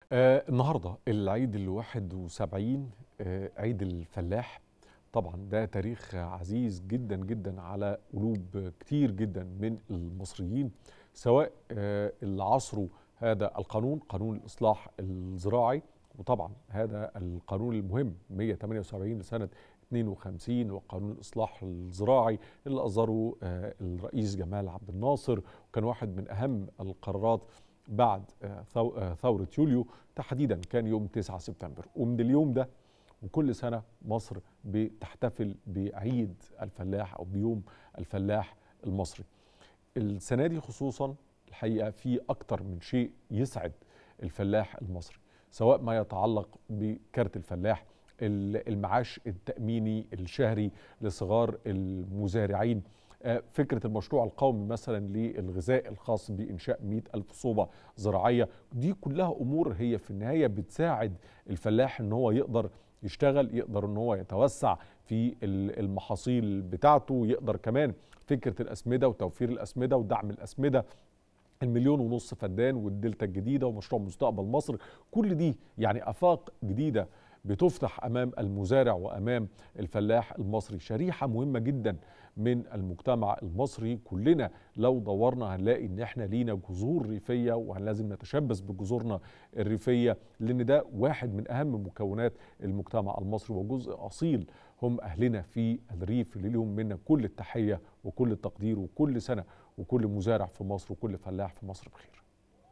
آه النهارده العيد ال 71 آه عيد الفلاح طبعا ده تاريخ عزيز جدا جدا على قلوب كتير جدا من المصريين سواء آه اللي عصروا هذا القانون قانون الاصلاح الزراعي وطبعا هذا القانون المهم 178 لسنه 52 وقانون الاصلاح الزراعي اللي اصدره آه الرئيس جمال عبد الناصر وكان واحد من اهم القرارات بعد ثورة يوليو تحديدا كان يوم 9 سبتمبر ومن اليوم ده وكل سنة مصر بتحتفل بعيد الفلاح أو بيوم الفلاح المصري السنة دي خصوصا الحقيقة في أكتر من شيء يسعد الفلاح المصري سواء ما يتعلق بكارت الفلاح المعاش التأميني الشهري لصغار المزارعين فكرة المشروع القومي مثلا للغذاء الخاص بإنشاء 100 ألف صوبة زراعية دي كلها أمور هي في النهاية بتساعد الفلاح أن هو يقدر يشتغل يقدر أن هو يتوسع في المحاصيل بتاعته يقدر كمان فكرة الأسمدة وتوفير الأسمدة ودعم الأسمدة المليون ونص فدان والدلتا الجديدة ومشروع مستقبل مصر كل دي يعني أفاق جديدة بتفتح امام المزارع وامام الفلاح المصري شريحه مهمه جدا من المجتمع المصري كلنا لو دورنا هنلاقي ان احنا لينا جذور ريفيه ولازم نتشبث بجذورنا الريفيه لان ده واحد من اهم مكونات المجتمع المصري وجزء اصيل هم اهلنا في الريف اللي لهم منا كل التحيه وكل التقدير وكل سنه وكل مزارع في مصر وكل فلاح في مصر بخير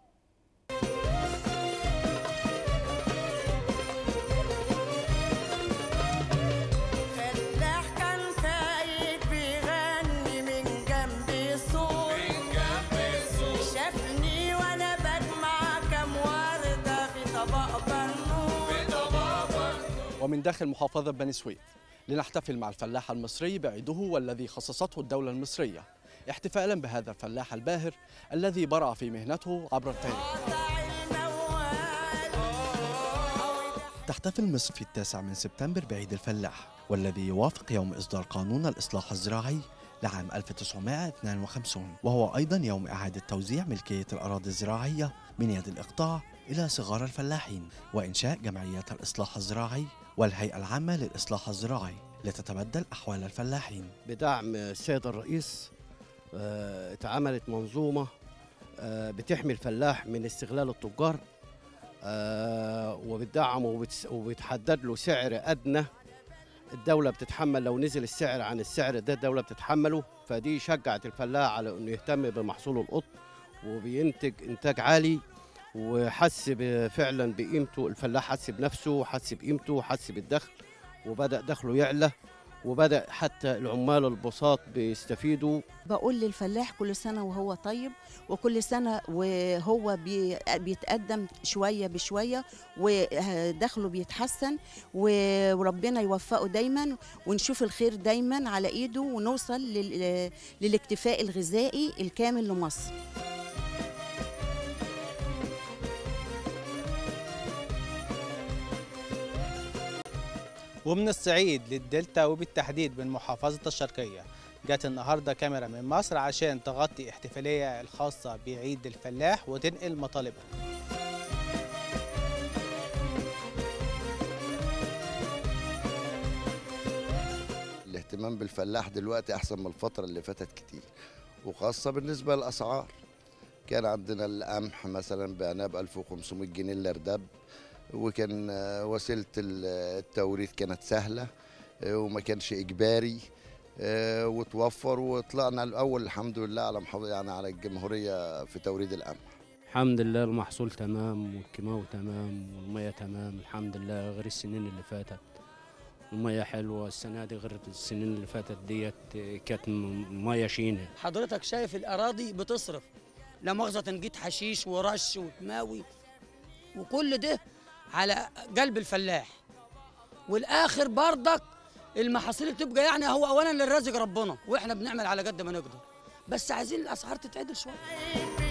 ومن داخل محافظة بني سويف لنحتفل مع الفلاح المصري بعيده والذي خصصته الدولة المصرية احتفالا بهذا الفلاح الباهر الذي برع في مهنته عبر التاريخ تحتفل مصر في التاسع من سبتمبر بعيد الفلاح والذي يوافق يوم إصدار قانون الإصلاح الزراعي لعام 1952 وهو أيضا يوم إعادة توزيع ملكية الأراضي الزراعية من يد الإقطاع إلى صغار الفلاحين وإنشاء جمعيات الإصلاح الزراعي والهيئة العامة للإصلاح الزراعي لتتبدل أحوال الفلاحين بدعم السيد الرئيس آه، اتعملت منظومة آه، بتحمي الفلاح من استغلال التجار آه، وبتدعمه وبتس- وبتحدد له سعر أدنى الدولة بتتحمل لو نزل السعر عن السعر ده الدولة بتتحمله فدي شجعت الفلاح على انه يهتم بمحصول القطن وبينتج انتاج عالي وحس ب- فعلا بقيمته الفلاح حس بنفسه حس بقيمته حس بالدخل وبدأ دخله يعلى وبدأ حتى العمال البساط بيستفيدوا بقول للفلاح كل سنة وهو طيب وكل سنة وهو بي- بيتقدم شوية بشوية ودخله بيتحسن و- وربنا يوفقه دايما ونشوف الخير دايما على ايده ونوصل لل- للاكتفاء الغذائي الكامل لمصر ومن الصعيد للدلتا وبالتحديد من محافظة الشرقية جت النهاردة كاميرا من مصر عشان تغطي احتفالية الخاصة بعيد الفلاح وتنقل مطالبها الاهتمام بالفلاح دلوقتي احسن من الفتره اللي فاتت كتير وخاصه بالنسبه للاسعار كان عندنا القمح مثلا بعناه ب 1500 جنيه الارداب وكان آه، وسيله ال- التوريد كانت سهله آه، وما كانش اجباري آه، وتوفر وطلعنا الاول الحمد لله على محافظه يعني على الجمهوريه في توريد القمح الحمد لله المحصول تمام والكيماوي تمام والمية تمام الحمد لله غير السنين اللي فاتت المية حلوة السنة دي غير السنين اللي فاتت ديت كانت م- مية شينة حضرتك شايف الأراضي بتصرف لا مؤاخذة تنجيد حشيش ورش وكماوي وكل ده على قلب الفلاح والآخر برضك المحاصيل بتبقى يعني هو أولا للرزق ربنا وإحنا بنعمل على قد ما نقدر بس عايزين الأسعار تتعدل شوية